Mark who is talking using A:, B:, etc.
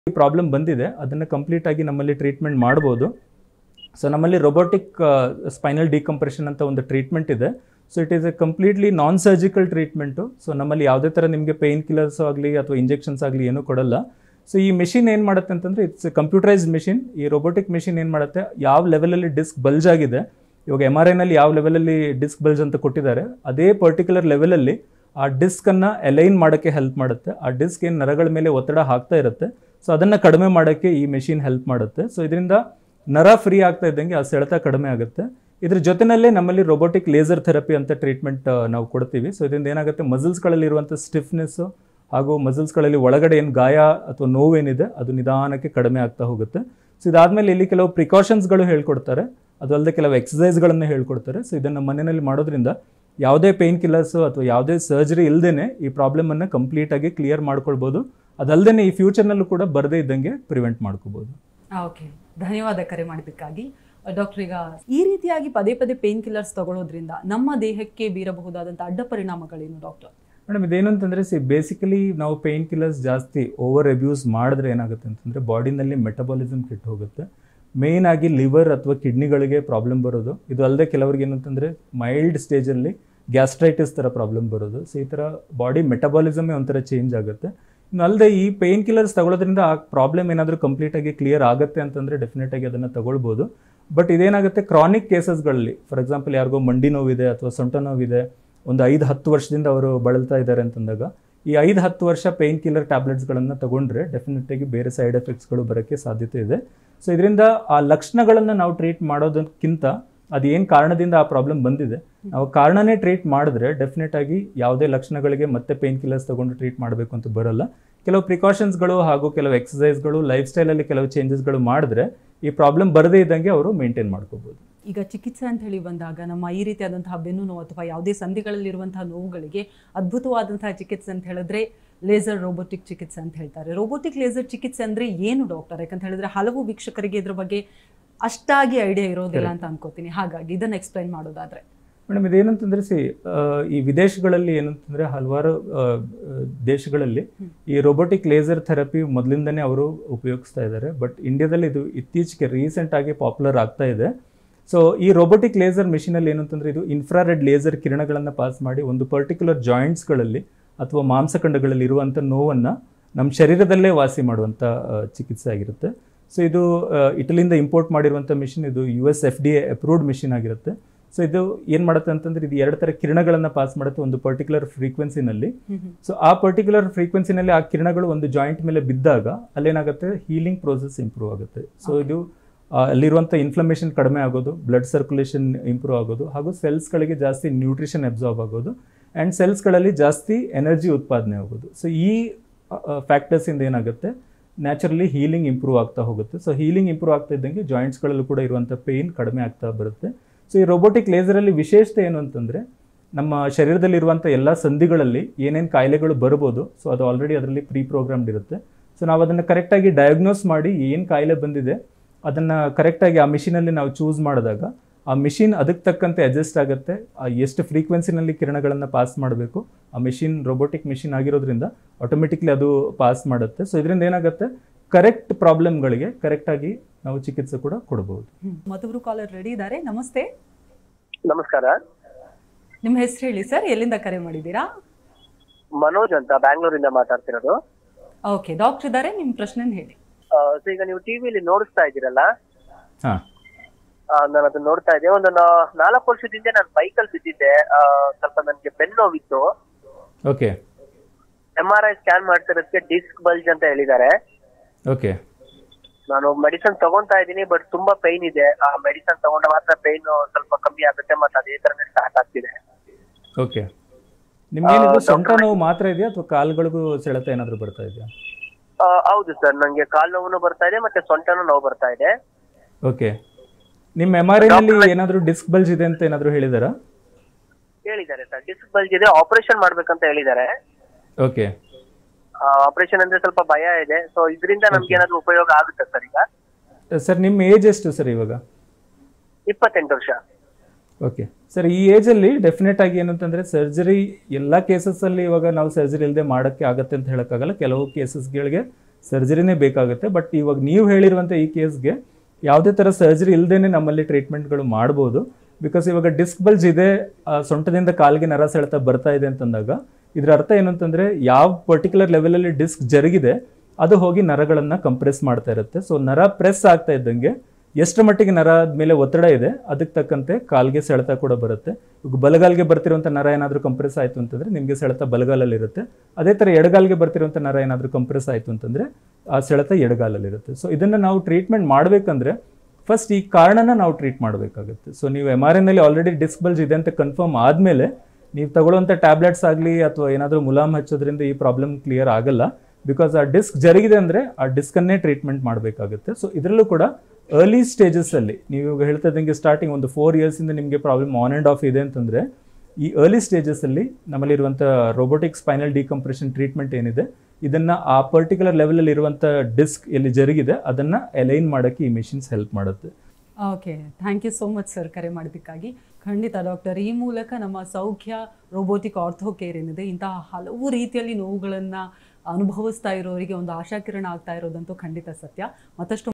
A: problem ಬಂದಿದೆ ಅದನ್ನು complete ಆಗಿ ನಮ್ಮಲ್ಲಿ ಟ್ರೀಟ್ಮೆಂಟ್ ಮಾಡ್ಬೋದು ಸೊ ನಮ್ಮಲ್ಲಿ ರೊಬೋಟಿಕ್ ಸ್ಪೈನಲ್ ಡಿಕಂಪ್ರೆಷನ್ ಅಂತ ಒಂದು ಟ್ರೀಟ್ಮೆಂಟ್ ಇದೆ so it is a completely non surgical treatment so ನಮ್ಮಲ್ಲಿ ಯಾವುದೇ ಥರ ನಿಮಗೆ ಪೇಯ್ನ್ ಕಿಲ್ಲರ್ಸ್ ಆಗಲಿ ಅಥವಾ ಇಂಜೆಕ್ಷನ್ಸ್ ಆಗಲಿ ಏನೂ ಕೊಡಲ್ಲ ಸೊ ಈ ಮೆಷಿನ್ ಏನು ಮಾಡುತ್ತೆ ಅಂತಂದರೆ ಇಟ್ಸ್ ಕಂಪ್ಯೂಟರೈಸ್ಡ್ ಮೆಷಿನ್ ಈ ರೊಬೋಟಿಕ್ ಮೆಷಿನ್ ಏನು ಮಾಡುತ್ತೆ ಯಾವ ಲೆವೆಲಲ್ಲಿ ಡಿಸ್ಕ್ ಬಲ್ಜ್ ಆಗಿದೆ ಇವಾಗ ಎಮ್ ಆರ್ ಐನಲ್ಲಿ ಯಾವ ಲೆವೆಲಲ್ಲಿ ಡಿಸ್ಕ್ ಬಲ್ಜ್ ಅಂತ ಕೊಟ್ಟಿದ್ದಾರೆ ಅದೇ ಪರ್ಟಿಕ್ಯುಲರ್ ಲೆವೆಲಲ್ಲಿ ಆ ಡಿಸ್ಕನ್ನು ಅಲೈನ್ ಮಾಡೋಕ್ಕೆ ಹೆಲ್ಪ್ ಮಾಡುತ್ತೆ ಆ ಡಿಸ್ಕ್ ಏನು ನರಗಳ ಮೇಲೆ ಒತ್ತಡ ಹಾಕ್ತಾ ಇರುತ್ತೆ ಸೊ ಅದನ್ನು ಕಡಿಮೆ ಮಾಡೋಕ್ಕೆ ಈ ಮೆಷಿನ್ ಹೆಲ್ಪ್ ಮಾಡುತ್ತೆ ಸೊ ಇದರಿಂದ ನರ ಫ್ರೀ ಆಗ್ತಾ ಇದ್ದಂಗೆ ಆ ಸೆಳೆತ ಕಡಿಮೆ ಆಗುತ್ತೆ ಇದ್ರ ಜೊತೆನಲ್ಲೇ ನಮ್ಮಲ್ಲಿ ರೊಬೋಟಿಕ್ ಲೇಸರ್ ಥೆರಪಿ ಅಂತ ಟ್ರೀಟ್ಮೆಂಟ್ ನಾವು ಕೊಡ್ತೀವಿ ಸೊ ಇದರಿಂದ ಏನಾಗುತ್ತೆ ಮಸಲ್ಸ್ಗಳಲ್ಲಿ ಇರುವಂಥ ಸ್ಟಿಫ್ನೆಸ್ಸು ಹಾಗೂ ಮಸಲ್ಸ್ಗಳಲ್ಲಿ ಒಳಗಡೆ ಏನು ಗಾಯ ಅಥವಾ ನೋವೇನಿದೆ ಅದು ನಿಧಾನಕ್ಕೆ ಕಡಿಮೆ ಆಗ್ತಾ ಹೋಗುತ್ತೆ ಸೊ ಇದಾದಮೇಲೆ ಇಲ್ಲಿ ಕೆಲವು ಪ್ರಿಕಾಷನ್ಸ್ಗಳು ಹೇಳ್ಕೊಡ್ತಾರೆ ಅದು ಅಲ್ಲದೆ ಕೆಲವು ಎಕ್ಸಸೈಸ್ಗಳನ್ನು ಹೇಳ್ಕೊಡ್ತಾರೆ ಸೊ ಇದನ್ನು ಮನೆಯಲ್ಲಿ ಮಾಡೋದ್ರಿಂದ ಯಾವುದೇ ಪೇಯ್ನ್ ಕಿಲ್ಲರ್ಸು ಅಥವಾ ಯಾವುದೇ ಸರ್ಜರಿ ಇಲ್ಲದೇ ಈ ಪ್ರಾಬ್ಲಮನ್ನು ಕಂಪ್ಲೀಟಾಗಿ ಕ್ಲಿಯರ್ ಮಾಡ್ಕೊಳ್ಬೋದು ಅದಲ್ಲದೆ ಈ ಫ್ಯೂಚರ್ನಲ್ಲೂ ಕೂಡ ಬರದೇ ಇದ್ದಂಗೆ ಪ್ರಿವೆಂಟ್ ಮಾಡ್ಕೋಬೋದು
B: ಓಕೆ ಧನ್ಯವಾದ ಕರೆ ಮಾಡಿದ್ದಕ್ಕಾಗಿ ಡಾಕ್ಟರ್ ಈಗ ಈ ರೀತಿಯಾಗಿ ಪದೇ ಪದೇ ಪೇನ್ ಕಿಲ್ಲರ್ಸ್ ತಗೊಳ್ಳೋದ್ರಿಂದ ನಮ್ಮ ದೇಹಕ್ಕೆ ಬೀರಬಹುದಾದಂಥ ಅಡ್ಡ ಪರಿಣಾಮಗಳೇನು ಡಾಕ್ಟರ್
A: ಮೇಡಮ್ ಇದೇನು ಅಂತಂದರೆ ಸಿ ಬೇಸಿಕಲಿ ನಾವು ಪೇಯ್ನ್ ಕಿಲ್ಲರ್ಸ್ ಜಾಸ್ತಿ ಓವರ್ ಅಬ್ಯೂಸ್ ಮಾಡಿದ್ರೆ ಏನಾಗುತ್ತೆ ಅಂತಂದರೆ ಬಾಡಿನಲ್ಲಿ ಮೆಟಬಾಲಿಸಮ್ ಕೆಟ್ಟು ಹೋಗುತ್ತೆ ಮೇಯ್ನ್ ಆಗಿ ಲಿವರ್ ಅಥವಾ ಕಿಡ್ನಿಗಳಿಗೆ ಪ್ರಾಬ್ಲಮ್ ಬರೋದು ಇದು ಅಲ್ಲದೆ ಕೆಲವರಿಗೆ ಏನಂತಂದರೆ ಮೈಲ್ಡ್ ಸ್ಟೇಜಲ್ಲಿ ಗ್ಯಾಸ್ಟ್ರೈಟಿಸ್ ಥರ ಪ್ರಾಬ್ಲಮ್ ಬರೋದು ಸೊ ಈ ಥರ ಬಾಡಿ ಮೆಟಬಾಲಿಸಮೇ ಒಂಥರ ಚೇಂಜ್ ಆಗುತ್ತೆ ಇನ್ನು ಅಲ್ಲದೆ ಈ ಪೇಯ್ನ್ ಕಿಲ್ಲರ್ಸ್ ತಗೊಳ್ಳೋದ್ರಿಂದ ಆ ಪ್ರಾಬ್ಲಮ್ ಏನಾದರೂ ಕಂಪ್ಲೀಟಾಗಿ ಕ್ಲಿಯರ್ ಆಗುತ್ತೆ ಅಂತಂದರೆ ಡೆಫಿನೆಟಾಗಿ ಅದನ್ನು ತಗೊಳ್ಬೋದು ಬಟ್ ಇದೇನಾಗುತ್ತೆ ಕ್ರಾನಿಕ್ ಕೇಸಸ್ಗಳಲ್ಲಿ ಫಾರ್ ಎಕ್ಸಾಂಪಲ್ ಯಾರಿಗೋ ಮಂಡಿ ನೋವಿದೆ ಅಥವಾ ಸೊಂಟ ನೋವಿದೆ ಒಂದು ಐದು ಹತ್ತು ವರ್ಷದಿಂದ ಅವರು ಬಳಲ್ತಾ ಇದ್ದಾರೆ ಅಂತಂದಾಗ ಈ ಐದು ಹತ್ತು ವರ್ಷ ಪೇಯ್ನ್ ಕಿಲ್ಲರ್ ಟ್ಯಾಬ್ಲೆಟ್ಸ್ಗಳನ್ನು ತಗೊಂಡ್ರೆ ಡೆಫಿನೆಟಾಗಿ ಬೇರೆ ಸೈಡ್ ಎಫೆಕ್ಟ್ಸ್ಗಳು ಬರೋಕ್ಕೆ ಸಾಧ್ಯತೆ ಇದೆ ಸೊ ಇದರಿಂದ ಆ ಲಕ್ಷಣಗಳನ್ನು ನಾವು ಟ್ರೀಟ್ ಮಾಡೋದಕ್ಕಿಂತ ಅದು ಏನು ಕಾರಣದಿಂದ ಆ ಪ್ರಾಬ್ಲಮ್ ಬಂದಿದೆ ನಾವು ಕಾರಣನೇ ಟ್ರೀಟ್ ಮಾಡಿದ್ರೆ ಡೆಫಿನೆಟ್ ಆಗಿ ಯಾವುದೇ ಲಕ್ಷಣಗಳಿಗೆ ಮತ್ತೆ ಪೇನ್ ಕಿಲ್ಲರ್ಸ್ ತಗೊಂಡು ಟ್ರೀಟ್ ಮಾಡಬೇಕು ಅಂತ ಬರಲ್ಲ ಕೆಲವು ಪ್ರಿಕಾಷನ್ಸ್ಗಳು ಹಾಗೂ ಕೆಲವು ಎಕ್ಸಸೈಸ್ಗಳು ಲೈಫ್ ಸ್ಟೈಲಲ್ಲಿ ಕೆಲವು ಚೇಂಜಸ್ಗಳು ಮಾಡಿದ್ರೆ ಈ ಪ್ರಾಬ್ಲಮ್ ಬರದೇ ಇದ್ದಂಗೆ ಅವರು ಮೇಂಟೈನ್ ಮಾಡ್ಕೋಬೋದು
B: ಈಗ ಚಿಕಿತ್ಸೆ ಅಂತ ಹೇಳಿ ಬಂದಾಗ ನಮ್ಮ ಈ ರೀತಿಯಾದಂತಹ ಬೆನ್ನು ನೋವು ಅಥವಾ ಯಾವುದೇ ಸಂಧಿಗಳಲ್ಲಿರುವಂತಹ ನೋವುಗಳಿಗೆ ಅದ್ಭುತವಾದಂತಹ ಚಿಕಿತ್ಸೆ ಅಂತ ಹೇಳಿದ್ರೆ ಲೇಸರ್ ರೋಬೋಟಿಕ್ ಚಿಕಿತ್ಸೆ ಅಂತ ಹೇಳ್ತಾರೆ ರೋಬೋಟಿಕ್ ಲೇಸರ್ ಚಿಕಿತ್ಸೆ ಅಂದ್ರೆ ಏನು ಡಾಕ್ಟರ್ ಯಾಕಂತ ಹೇಳಿದ್ರೆ ಹಲವು ವೀಕ್ಷಕರಿಗೆ ಇದ್ರ ಬಗ್ಗೆ ಅಷ್ಟಾಗಿ ಐಡಿಯಾ ಇರೋದಿಲ್ಲ ಅಂತ ಅನ್ಕೋತೀನಿ ಹಾಗಾಗಿ ಇದನ್ನ ಎಕ್ಸ್ಪ್ಲೈನ್ ಮಾಡೋದಾದ್ರೆ
A: ಮೇಡಮ್ ಇದೇನಂತಂದ್ರೆ ಸಿ ಆ, ಈ ವಿದೇಶಗಳಲ್ಲಿ ಏನಂತಂದ್ರೆ ಹಲವಾರು ಆ, ಆ, ದೇಶಗಳಲ್ಲಿ ಈ ರೋಬೋಟಿಕ್ ಲೇಸರ್ ಥೆರಪಿ ಮೊದಲಿಂದನೇ ಅವರು ಉಪಯೋಗಿಸ್ತಾ ಇದ್ದಾರೆ ಬಟ್ ಇಂಡಿಯಾದಲ್ಲಿ ಇದು ಇತ್ತೀಚೆಗೆ ರೀಸೆಂಟ್ ಆಗಿ ಪಾಪ್ಯುಲರ್ ಆಗ್ತಾ ಇದೆ ಸೊ ಈ ರೋಬೋಟಿಕ್ ಲೇಸರ್ ಮಿಷಿನಲ್ಲಿ ಏನಂತಂದ್ರೆ ಇದು ಇನ್ಫ್ರಾರೆಡ್ ಲೇಸರ್ ಕಿರಣಗಳನ್ನು ಪಾಸ್ ಮಾಡಿ ಒಂದು ಪರ್ಟಿಕ್ಯುಲರ್ ಜಾಯಿಂಟ್ಸ್ಗಳಲ್ಲಿ ಅಥವಾ ಮಾಂಸಖಂಡಗಳಲ್ಲಿ ಇರುವಂಥ ನೋವನ್ನು ನಮ್ಮ ಶರೀರದಲ್ಲೇ ವಾಸಿ ಮಾಡುವಂಥ ಆ, ಚಿಕಿತ್ಸೆ ಆಗಿರುತ್ತೆ ಸೊ ಇದು ಆ, ಇಟಲಿಯಿಂದ ಇಂಪೋರ್ಟ್ ಮಾಡಿರುವಂಥ ಮಿಷಿನ್ ಇದು U S F D A approved machine ಆಗಿರುತ್ತೆ ಸೊ ಇದು ಏನು ಮಾಡುತ್ತೆ ಅಂತಂದ್ರೆ ಇದು ಎರಡು ಥರ ಕಿರಣಗಳನ್ನು ಪಾಸ್ ಮಾಡುತ್ತೆ ಒಂದು ಪರ್ಟಿಕ್ಯುಲರ್ ಫ್ರೀಕ್ವೆನ್ಸಿನಲ್ಲಿ ಸೊ ಆ ಪರ್ಟಿಕ್ಯುಲರ್ ಫ್ರೀಕ್ವೆನ್ಸಿನಲ್ಲಿ ಆ ಕಿರಣಗಳು ಒಂದು ಜಾಯಿಂಟ್ ಮೇಲೆ ಬಿದ್ದಾಗ ಅಲ್ಲೇನಾಗುತ್ತೆ ಹೀಲಿಂಗ್ ಪ್ರೋಸೆಸ್ ಇಂಪ್ರೂವ್ ಆಗುತ್ತೆ ಸೊ ಇದು ಆ, ಅಲ್ಲಿರುವಂಥ ಇನ್ಫ್ಲಮೇಷನ್ ಕಡಿಮೆ ಆಗೋದು ಬ್ಲಡ್ ಸರ್ಕ್ಯುಲೇಷನ್ ಇಂಪ್ರೂವ್ ಆಗೋದು ಹಾಗೂ ಸೆಲ್ಸ್ಗಳಿಗೆ ಜಾಸ್ತಿ ನ್ಯೂಟ್ರಿಷನ್ ಅಬ್ಸಾರ್ಬ್ ಆಗೋದು ಆ್ಯಂಡ್ ಸೆಲ್ಸ್ಗಳಲ್ಲಿ ಜಾಸ್ತಿ ಎನರ್ಜಿ ಉತ್ಪಾದನೆ ಆಗೋದು ಸೊ ಈ ಫ್ಯಾಕ್ಟರ್ಸಿಂದ ಏನಾಗುತ್ತೆ ನ್ಯಾಚುರಲಿ ಹೀಲಿಂಗ್ ಇಂಪ್ರೂವ್ ಆಗ್ತಾ ಹೋಗುತ್ತೆ ಸೊ ಹೀಲಿಂಗ್ ಇಂಪ್ರೂವ್ ಆಗ್ತಾ ಇದ್ದಂಗೆ ಜಾಯಿಂಟ್ಸ್ಗಳಲ್ಲೂ ಕೂಡ ಇರುವಂಥ ಪೇಯ್ನ್ ಕಡಿಮೆ ಆಗ್ತಾ ಬರುತ್ತೆ ಸೊ ಈ ರೋಬೋಟಿಕ್ ಲೇಸರಲ್ಲಿ ವಿಶೇಷತೆ ಏನು ಅಂತಂದರೆ ನಮ್ಮ ಶರೀರದಲ್ಲಿರುವಂಥ ಎಲ್ಲ ಸಂಧಿಗಳಲ್ಲಿ ಏನೇನು ಕಾಯಿಲೆಗಳು ಬರ್ಬೋದು ಸೊ ಅದು ಆಲ್ರೆಡಿ ಅದರಲ್ಲಿ ಪ್ರೀ ಪ್ರೋಗ್ರಾಮ್ಡ್ ಇರುತ್ತೆ ಸೊ ನಾವು ಅದನ್ನು ಕರೆಕ್ಟಾಗಿ ಡಯಾಗ್ನೋಸ್ ಮಾಡಿ ಏನು ಕಾಯಿಲೆ ಬಂದಿದೆ ಅದನ್ನು ಕರೆಕ್ಟಾಗಿ ಆ ಮಿಷಿನಲ್ಲಿ ನಾವು ಚೂಸ್ ಮಾಡಿದಾಗ ಆ ಮಿಷಿನ್ ಅದಕ್ಕೆ ತಕ್ಕಂತೆ ಅಡ್ಜಸ್ಟ್ ಆಗುತ್ತೆ ಆ ಎಷ್ಟು ಫ್ರೀಕ್ವೆನ್ಸಿನಲ್ಲಿ ಕಿರಣಗಳನ್ನು ಪಾಸ್ ಮಾಡಬೇಕು ಆ ಮಿಷಿನ್ ರೋಬೋಟಿಕ್ ಮಿಷಿನ್ ಆಗಿರೋದ್ರಿಂದ ಆಟೋಮೆಟಿಕ್ಲಿ ಅದು ಪಾಸ್ ಮಾಡುತ್ತೆ ಸೊ ಇದರಿಂದ ಏನಾಗುತ್ತೆ ಕರೆಕ್ಟ್ ಪ್ರಾಬ್ಲಮ್ಗಳಿಗೆ ಕರೆಕ್ಟಾಗಿ ನಾವು ಚಿಕಿತ್ಸೆ ಕೂಡ ಕೊಡಬಹುದು
B: ಮತ್ತೊಬ್ರು ಕಾಲರ್ ರೆಡಿ ಇದ್ದಾರೆ ನಮಸ್ತೆ
C: ನಮಸ್ಕಾರ
B: ನಿಮ್ಮ ಹೆಸರು ಹೇಳಿ ಸರ್ ಎಲ್ಲಿಂದ ಕರೆ ಮಾಡಿದ್ದೀರಾ
C: ಮನೋಜ್ ಅಂತ ಬ್ಯಾಂಗ್ಳೂರಿಂದ ಮಾತಾಡ್ತಿರೋದು
B: ಓಕೆ ಡಾಕ್ಟರ್ ಇದ್ದಾರೆ ನಿಮ್ಮ ಪ್ರಶ್ನೆ ಹೇಳಿ
C: ಆ, so ಈಗ ನೀವು ಟಿವಿಯಲ್ಲಿ ನೋಡಿಸ್ತಾ ಇದ್ದೀರಲ್ಲ
A: ಹಾಂ
C: ಆ, ನಾನು ಅದನ್ನ ನೋಡ್ತಾ ಇದ್ದೆ ಒಂದು ನಾ- ನಾಲ್ಕು ವರ್ಷದಿಂದ ನಾನು ಬೈಕಲ್ಲಿ ಬಿದ್ದಿದ್ದೆ ಆ, ಸ್ವಲ್ಪ ನನಗೆ ಬೆನ್ನು ನೋವಿತ್ತು
A: okay
C: M R I scan ಮಾಡ್ತಿರೋದಕ್ಕೆ ಡಿಸ್ಕ್ ಬಲ್ಜ್ ಅಂತ ಹೇಳಿದ್ದಾರೆ
A: ಓಕೆ
C: ನಾನು ಮೆಡಿಸನ್ ತಗೊಂತಾ ಇದ್ದೀನಿ ಬಟ್ ತುಂಬಾ ಪೈನ್ ಇದೆ ಆ ಮೆಡಿಸನ್ ತಗೊಂಡ ಮಾತ್ರ ಪೈನ್ ಸ್ವಲ್ಪ ಕಮ್ಮಿ ಆಗುತ್ತೆ ಮತ್ತೆ ಅದೇ ತರನೇ ಸ್ಟಾರ್ಟ್ ಆಗ್ತಿದೆ
A: ಓಕೆ ನಿಮ್ಗೇನಿದು ಸೊಂಟ ನೋವು ಮಾತ್ರ ಇದೆಯಾ ಅಥವಾ ಕಾಲುಗಳಿಗೂ ಸೆಳೆತ ಏನಾದರೂ ಬರ್ತಾ ಇದೆಯಾ
C: ಆ, ಹೌದು ಸರ್ ನಂಗೆ ಕಾಲು ನೋವು ಬರ್ತಾ ಇದೆ ಮತ್ತೆ ಸೊಂಟನೂ ನೋವು ಬರ್ತಾ ಇದೆ
A: ಓಕೆ ನಿಮ್ಮ ಎಮ್ ಆರ್ ಐನಲ್ಲಿ ಏನಾದರೂ ಡಿಸ್ಕ್ ಬಲ್ಜ್ ಇದೆ ಅಂತ ಏನಾದರೂ ಹೇಳಿದಾರಾ
C: ಹೇಳಿದ್ದಾರೆ ಸರ್ ಡಿಸ್ಕ್ ಬಲ್ಜ್ ಇದೆ ಆಪರೇಷನ್ ಮಾಡ್ಬೇಕಂತ ಹೇಳಿದ್ದಾರೆ
A: ಓಕೆ
C: ಆಪರೇಷನ್ ಅಂದ್ರೆ ಸ್ವಲ್ಪ ಭಯ ಇದೆ ಸೊ ಇದರಿಂದ ನಮ್ಗೆ ಏನಾದ್ರು ಉಪಯೋಗ ಆಗುತ್ತೆ ಸರ್ ಈಗ
A: ಸರ್ ನಿಮ್ಮ ಏಜ್ ಎಷ್ಟು ಸರ್ ಇವಾಗ
C: ಇಪ್ಪತ್ತೆಂಟು ವರ್ಷ
A: ಓಕೆ ಸರ್ ಈ ಏಜಲ್ಲಿ ಡೆಫಿನೆಟ್ ಆಗಿ ಏನಂತಂದರೆ ಸರ್ಜರಿ ಎಲ್ಲ ಕೇಸಸ್ಸಲ್ಲಿ ಇವಾಗ ನಾವು ಸರ್ಜರಿ ಇಲ್ಲದೆ ಮಾಡೋಕ್ಕೆ ಆಗುತ್ತೆ ಅಂತ ಹೇಳೋಕ್ಕಾಗಲ್ಲ ಕೆಲವು ಕೇಸಸ್ಗಳಿಗೆ ಸರ್ಜರಿನೇ ಬೇಕಾಗುತ್ತೆ ಬಟ್ ಇವಾಗ ನೀವು ಹೇಳಿರುವಂಥ ಈ ಕೇಸ್ಗೆ ಯಾವುದೇ ಥರ ಸರ್ಜರಿ ಇಲ್ಲದೇನೆ ನಮ್ಮಲ್ಲಿ ಟ್ರೀಟ್ಮೆಂಟ್ಗಳು ಮಾಡ್ಬೋದು ಬಿಕಾಸ್ ಇವಾಗ ಡಿಸ್ಕ್ ಬಲ್ಜ್ ಇದೆ ಆ ಸೊಂಟದಿಂದ ಕಾಲಿಗೆ ನರ ಸೆಳೆತ ಬರ್ತಾ ಇದೆ ಅಂತಂದಾಗ ಇದರ ಅರ್ಥ ಏನು ಅಂತಂದ್ರೆ ಯಾವ ಪರ್ಟಿಕ್ಯುಲರ್ ಲೆವೆಲಲ್ಲಿ ಡಿಸ್ಕ್ ಜರುಗಿದೆ ಅದು ಹೋಗಿ ನರಗಳನ್ನು ಕಂಪ್ರೆಸ್ ಮಾಡ್ತಾ ಇರುತ್ತೆ ಸೊ ನರ ಪ್ರೆಸ್ ಆಗ್ತಾ ಇದ್ದಂಗೆ ಎಷ್ಟು ಮಟ್ಟಿಗೆ ನರ ಮೇಲೆ ಒತ್ತಡ ಇದೆ ಅದಕ್ಕೆ ತಕ್ಕಂತೆ ಕಾಲ್ಗೆ ಸೆಳೆತ ಕೂಡ ಬರುತ್ತೆ ಈಗ ಬಲಗಾಲ್ಗೆ ಬರ್ತಿರುವಂಥ ನರ ಏನಾದರೂ ಕಂಪ್ರೆಸ್ ಆಯಿತು ಅಂತಂದ್ರೆ ನಿಮಗೆ ಸೆಳೆತ ಬಲಗಾಲಲ್ಲಿ ಇರುತ್ತೆ ಅದೇ ಥರ ಎಡಗಾಲ್ಗೆ ಬರ್ತಿರುವಂಥ ನರ ಏನಾದರೂ ಕಂಪ್ರೆಸ್ ಆಯಿತು ಅಂತಂದ್ರೆ ಆ ಸೆಳೆತ ಎಡಗಾಲಲ್ಲಿ ಇರುತ್ತೆ ಸೊ ಇದನ್ನು ನಾವು ಟ್ರೀಟ್ಮೆಂಟ್ ಮಾಡಬೇಕಂದ್ರೆ ಫಸ್ಟ್ ಈ ಕಾರಣನ ನಾವು ಟ್ರೀಟ್ ಮಾಡಬೇಕಾಗುತ್ತೆ ಸೊ ನೀವು ಎಮ್ ಆರ್ ಎನ್ನಲ್ಲಿ ಆಲ್ರೆಡಿ ಡಿಸ್ಕ್ ಬಲ್ಜ್ ಇದೆ ಅಂತ ಕನ್ಫರ್ಮ್ ಆದಮೇಲೆ ನೀವು ತಗೊಳ್ಳುವಂಥ ಟ್ಯಾಬ್ಲೆಟ್ಸ್ ಆಗಲಿ ಅಥವಾ ಏನಾದರೂ ಮುಲಾಮ್ ಹಚ್ಚೋದ್ರಿಂದ ಈ ಪ್ರಾಬ್ಲಮ್ ಕ್ಲಿಯರ್ ಆಗಲ್ಲ ಬಿಕಾಸ್ ಆ ಡಿಸ್ಕ್ ಜರುಗಿದೆ ಅಂದರೆ ಆ ಡಿಸ್ಕನ್ನೇ ಟ್ರೀಟ್ಮೆಂಟ್ ಮಾಡಬೇಕಾಗುತ್ತೆ ಸೊ ಇದರಲ್ಲೂ ಕೂಡ ಅರ್ಲಿ ಸ್ಟೇಜಸ್ಸಲ್ಲಿ ನೀವು ಇವಾಗ ಹೇಳ್ತಾ ಇದ್ದಂಗೆ ಸ್ಟಾರ್ಟಿಂಗ್ ಒಂದು ಫೋರ್ ಇಯರ್ಸಿಂದ ನಿಮಗೆ ಪ್ರಾಬ್ಲಮ್ ಆನ್ ಆ್ಯಂಡ್ ಆಫ್ ಇದೆ ಅಂತಂದರೆ ಈ ಅರ್ಲಿ ಸ್ಟೇಜಸ್ಸಲ್ಲಿ ನಮ್ಮಲ್ಲಿರುವಂಥ ರೋಬೋಟಿಕ್ ಸ್ಪೈನಲ್ ಡಿಕಂಪ್ರೆಷನ್ ಟ್ರೀಟ್ಮೆಂಟ್ ಏನಿದೆ ಇದನ್ನು ಆ ಪರ್ಟಿಕ್ಯುಲರ್ ಲೆವೆಲಲ್ಲಿ ಇರುವಂಥ ಡಿಸ್ಕ್ ಎಲ್ಲಿ ಜರುಗಿದೆ ಅದನ್ನು ಅಲೈನ್ ಮಾಡೋಕ್ಕೆ ಈ ಮೆಷಿನ್ಸ್ ಹೆಲ್ಪ್ ಮಾಡುತ್ತೆ
B: okay thank you so much sir ಕರೆ ಮಾಡೋದಕ್ಕಾಗಿ ಖಂಡಿತ ಡಾಕ್ಟರ್ ಈ ಮೂಲಕ ನಮ್ಮ ಸೌಖ್ಯ ರೋಬೋಟಿಕ್ ಆರ್ಥೋ ಕೇರ್ ಏನಿದೆ ಇಂತಹ ಹಲವು ರೀತಿಯಲ್ಲಿ ನೋವುಗಳನ್ನು ಅನುಭವಿಸ್ತಾ ಇರೋರಿಗೆ ಒಂದು ಆಶಾಕಿರಣ ಆಗ್ತಾ ಇರೋದಂತೂ ಖಂಡಿತ ಸತ್ಯ ಮತ್ತಷ್ಟು